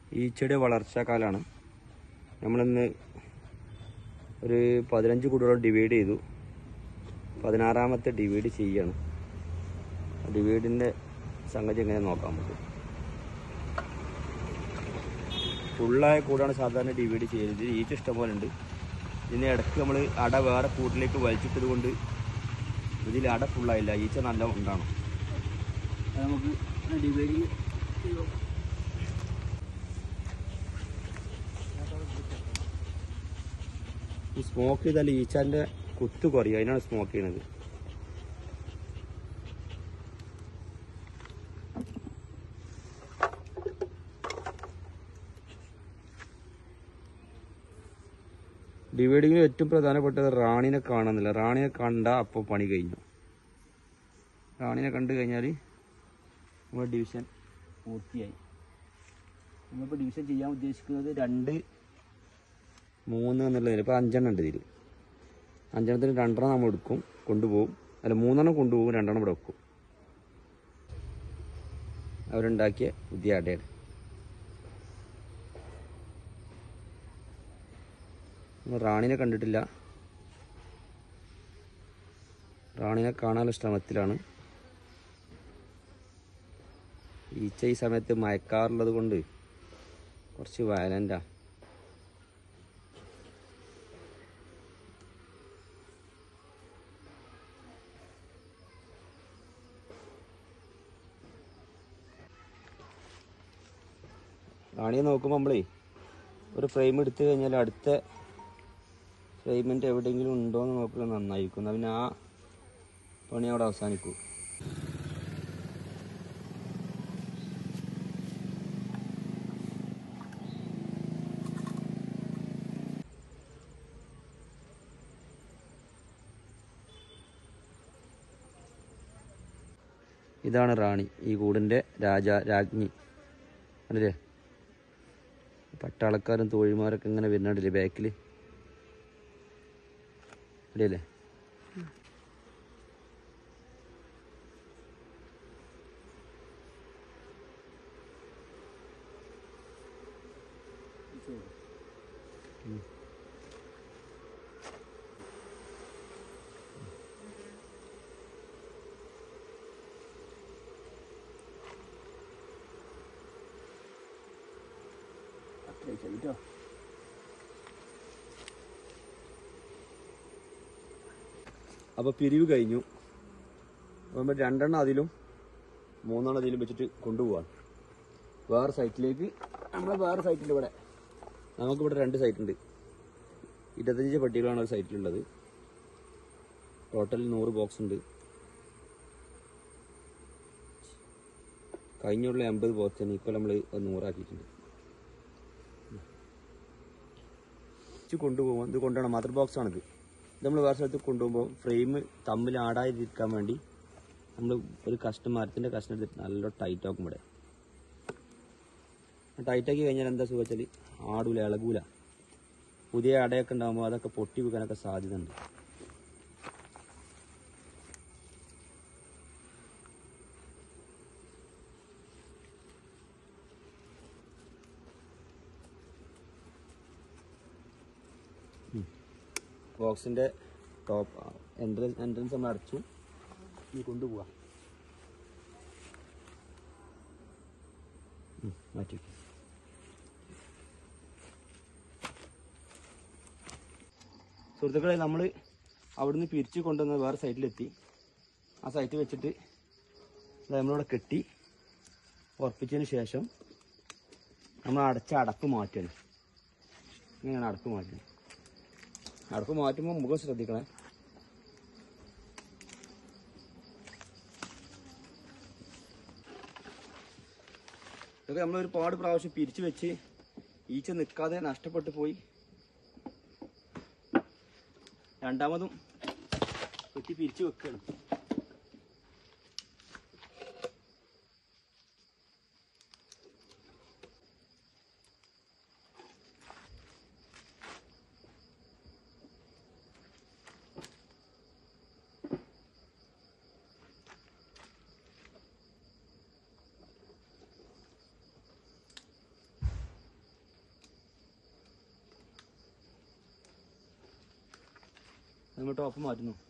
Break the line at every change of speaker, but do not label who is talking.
ഈച്ചയുടെ വളർച്ചാക്കാലാണ് നമ്മളിന്ന് ഒരു പതിനഞ്ച് കൂടുകളോട് ഡിവൈഡ് ചെയ്തു പതിനാറാമത്തെ ഡിവൈഡ് ചെയ്യാണ് ഡിവൈഡിൻ്റെ സംഗതി എങ്ങനെ നോക്കാം നമുക്ക് ഫുള്ളായ കൂടാണ് സാധാരണ ഡിവൈഡ് ചെയ്യുന്നത് ഇതിൽ ഈച്ച ഇഷ്ടം പോലെ ഉണ്ട് ഇതിന് ഇടയ്ക്ക് നമ്മൾ അട വേറെ കൂട്ടിലേക്ക് വലിച്ചിട്ടത് കൊണ്ട് ഇതിൽ അട ഫുള്ളായില്ല ഈച്ച നല്ല ഉണ്ടാണ് അത് നമുക്ക് ഡിവൈഡ് ഈ സ്മോക്ക് ചെയ്താൽ ഈച്ചാൻ്റെ കുത്ത് കുറയും അതിനാണ് സ്മോക്ക് ചെയ്യണത് ഡിവൈഡിങ്ങിൽ ഏറ്റവും പ്രധാനപ്പെട്ടത് റാണിനെ കാണുന്നില്ല റാണിനെ കണ്ട അപ്പോൾ പണി കഴിഞ്ഞു റാണിനെ കണ്ടു കഴിഞ്ഞാൽ നമ്മൾ ഡിവിഷൻ പൂർത്തിയായി നമ്മളിപ്പോൾ ഡിവിഷൻ ചെയ്യാൻ ഉദ്ദേശിക്കുന്നത് രണ്ട് മൂന്ന് എന്നുള്ളതിൽ ഇപ്പോൾ അഞ്ചെണ്ണം ഉണ്ട് ഇതിൽ അഞ്ചെണ്ണത്തിന് രണ്ടെണ്ണം നമ്മൾ എടുക്കും കൊണ്ടുപോകും അല്ല മൂന്നെണ്ണം കൊണ്ടുപോകും രണ്ടെണ്ണം ഇവിടെ വെക്കും അവരുണ്ടാക്കിയ പുതിയ അടയാണ് നമ്മൾ റാണിനെ കണ്ടിട്ടില്ല റാണിനെ കാണാനുള്ള ശ്രമത്തിലാണ് ഈച്ച ഈ സമയത്ത് മയക്കാറുള്ളത് കൊണ്ട് കുറച്ച് വയലൻ്റാ റാണിയെ നോക്കുമ്പോൾ നമ്മളേ ഒരു ഫ്രെയിം എടുത്തു കഴിഞ്ഞാൽ അടുത്ത ഫ്രെയിമിൻ്റെ എവിടെയെങ്കിലും ഉണ്ടോ എന്ന് നോക്കുന്നത് നന്നായിരിക്കും എന്നാൽ പിന്നെ ആ പണി അവിടെ അവസാനിക്കും ഇതാണ് റാണി ഈ കൂടിൻ്റെ രാജ രാജ്ഞി കണ്ടില്ലേ പട്ടാളക്കാരും തോഴിമാരൊക്കെ ഇങ്ങനെ വരുന്നുണ്ടല്ലേ ബാക്കിൽ അല്ലേ കേട്ടോ അപ്പോൾ പിരിവ് കഴിഞ്ഞു അപ്പോൾ നമ്മൾ രണ്ടെണ്ണം അതിലും മൂന്നെണ്ണം അതിലും വെച്ചിട്ട് കൊണ്ടുപോവാണ് വേറെ സൈറ്റിലേക്ക് നമ്മളെ വേറെ സൈറ്റിൽ ഇവിടെ നമുക്കിവിടെ രണ്ട് സൈറ്റ് ഉണ്ട് ഇരുപത്തഞ്ച് പട്ടികളാണ് ഒരു സൈറ്റിലുള്ളത് ടോട്ടൽ നൂറ് ബോക്സ് ഉണ്ട് കഴിഞ്ഞുള്ള എൺപത് ബോക്സിന് ഇപ്പോൾ നമ്മൾ നൂറാക്കിയിട്ടുണ്ട് ഇത് കൊണ്ടുപോകുമ്പോൾ ഇത് കൊണ്ടുപോകണം മദർ ബോക്സ് ആണിത് ഇത് നമ്മൾ വേറെ സ്ഥലത്ത് കൊണ്ടുപോകുമ്പോൾ ഫ്രെയിം തമ്മിൽ ആടാതിരിക്കാൻ വേണ്ടി നമ്മൾ ഒരു കഷ്ണം മരത്തിൻ്റെ കഷ്ണം എടുത്തിട്ട് നല്ല ടൈറ്റ് ആക്കും ഇവിടെ ടൈറ്റാക്കി കഴിഞ്ഞാൽ എന്താ സുഖം വെച്ചാൽ ആടൂല ഇളകൂല പുതിയ അടയൊക്കെ ഉണ്ടാകുമ്പോൾ അതൊക്കെ പൊട്ടി വെക്കാനൊക്കെ സാധ്യത ഉണ്ട് ബോക്സിന്റെ ടോപ്പ് എൻട്രൻസ് എൻട്രൻസ് നമ്മൾ അടച്ചു ഇനി കൊണ്ടുപോവാ ഉം, മാറ്റി വെക്ക്. സുഹൃത്തുക്കളെ നമ്മൾ അവിടുന്ന് പിരിച്ച് കൊണ്ടുവന്ന് വേറെ സൈറ്റിലെത്തി ആ സൈറ്റ് വെച്ചിട്ട് ഇത് നമ്മളിവിടെ കെട്ടി ഉറപ്പിച്ചതിന് ശേഷം നമ്മൾ അടച്ച അടപ്പ് മാറ്റണം ഇങ്ങനെയാണ് അടപ്പ് മാറ്റുന്നത് അടപ്പ് മാറ്റുമ്പോൾ മുഖം ശ്രദ്ധിക്കണേ ഇതൊക്കെ നമ്മൾ ഒരുപാട് പ്രാവശ്യം പിരിച്ചു വെച്ച് ഈച്ച നിൽക്കാതെ നഷ്ടപ്പെട്ടു പോയി രണ്ടാമതും വെട്ടി പിരിച്ചു വെക്കുകയാണ് നമ്മൾ ടോപ്പ് മാറ്റുന്നു